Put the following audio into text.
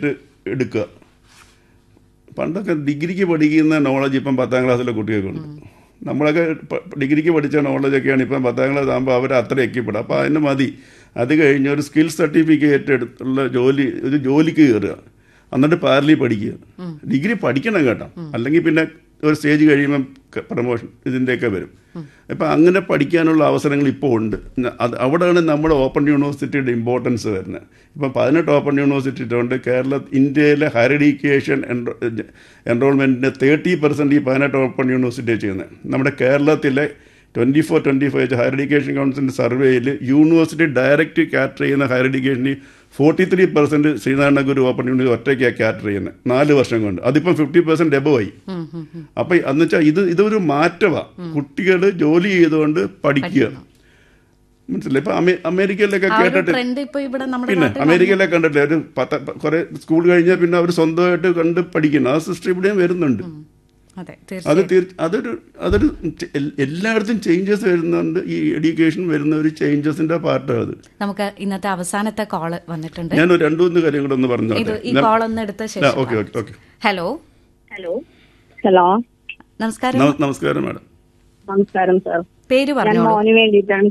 certificate എടുക്കുക പണ്ടൊക്കെ ഡിഗ്രിക്ക് പഠിക്കുന്ന നോളജ് ഇപ്പം പത്താം ക്ലാസ്സിലെ കുട്ടികൾക്കുണ്ട് നമ്മളൊക്കെ പ- ഡിഗ്രിക്ക് പഠിച്ച നോളജൊക്കെയാണ് ഇപ്പം പത്താം ക്ലാസ് ആകുമ്പോൾ അവർ അത്ര എക്കിപ്പെടും അപ്പോൾ അതിന് മതി അത് കഴിഞ്ഞ് ഒരു സ്കിൽ സർട്ടിഫിക്കറ്റ് എടുത്തുള്ള ജോലി ഒരു ജോലിക്ക് കയറുക എന്നിട്ട് പാരലി പഠിക്കുക ഡിഗ്രി പഠിക്കണം കേട്ടോ അല്ലെങ്കിൽ പിന്നെ ഒരു സ്റ്റേജ് കഴിയുമ്പം പ്രൊമോഷൻ ഇതിൻ്റെയൊക്കെ വരും അപ്പം അങ്ങനെ പഠിക്കാനുള്ള അവസരങ്ങൾ ഇപ്പോൾ ഉണ്ട് ന- അത് അവിടെയാണ് നമ്മുടെ ഓപ്പൺ യൂണിവേഴ്സിറ്റിയുടെ ഇമ്പോർട്ടൻസ് വരുന്നത് ഇപ്പം പതിനെട്ട് ഓപ്പൺ യൂണിവേഴ്സിറ്റി ഉണ്ട് കേരള ഇന്ത്യയിലെ ഹയർ എഡ്യൂക്കേഷൻ എൻറോൾമെൻറ്റിൻ്റെ തേർട്ടി പെർസെൻറ്റ് ഈ പതിനെട്ട് ഓപ്പൺ യൂണിവേഴ്സിറ്റി ചെയ്യുന്നത് നമ്മുടെ കേരളത്തിലെ twenty four twenty five higher education കൗൺസിലിൻ്റെ സർവേയിൽ യൂണിവേഴ്സിറ്റി ഡയറക്റ്റ് ക്യാറ്റർ ചെയ്യുന്ന ഹയർ എഡ്യൂക്കേഷനിൽ forty three percent Sreenarayana Guru Open University ഒറ്റയ്ക്കാണ് ക്യാറ്റർ ചെയ്യുന്നത് നാല് വർഷം കൊണ്ട് അതിപ്പം ഫിഫ്റ്റി പെർസെൻറ്റ് എബോ ആയി അപ്പം എന്ന് വെച്ചാൽ ഇത് ഇതൊരു മാറ്റമാണ് കുട്ടികൾ ജോലി ചെയ്തുകൊണ്ട് പഠിക്കുക മനസ്സിലായി ഇപ്പം അമേ അമേരിക്കയിലൊക്കെ ആ ഒരു കേട്ടിട്ട് ട്രെൻഡ് ഇപ്പൊ ഇവിടെ നമ്മുടെ പിന്നെ നാട്ടിൽ അമേരിക്കയിലെ കണ്ടിട്ടില്ലേ ഒരു പത്ത് കുറെ സ്കൂൾ കഴിഞ്ഞാൽ പിന്നെ അവർ സ്വന്തമായിട്ട് കണ്ട് പഠിക്കുന്നു ആ സിസ്റ്റം ഇവിടെയും വരുന്നുണ്ട് അതെ അത് തീർച്ചയായും തീർ- അതൊരു അതൊരു ചെ- എൽ- എല്ലായിടത്തും ചേഞ്ചസ് വരുന്നുണ്ട് ഈ എഡ്യൂക്കേഷൻ വരുന്ന ഒരു ചേഞ്ചസിന്റെ പാർട്ടാണ് അത് നമുക്ക് ഇന്നത്തെ അവസാനത്തെ കോള് വന്നിട്ടുണ്ട് ഞാൻ ഒരു രണ്ടു മൂന്ന് കാര്യം കൂടെ ഒന്ന് ഇത് പറഞ്ഞോട്ടെ ഈ കോൾ ഒന്ന് എടുത്ത ശേഷം okay okay okay hello hello hello നമസ്കാരം നമസ്കാരം മാഡം നമസ്കാരം സാർ പേര് ഞാൻ പറഞ്ഞോളൂ മോന് വേണ്ടിയിട്ടാണ്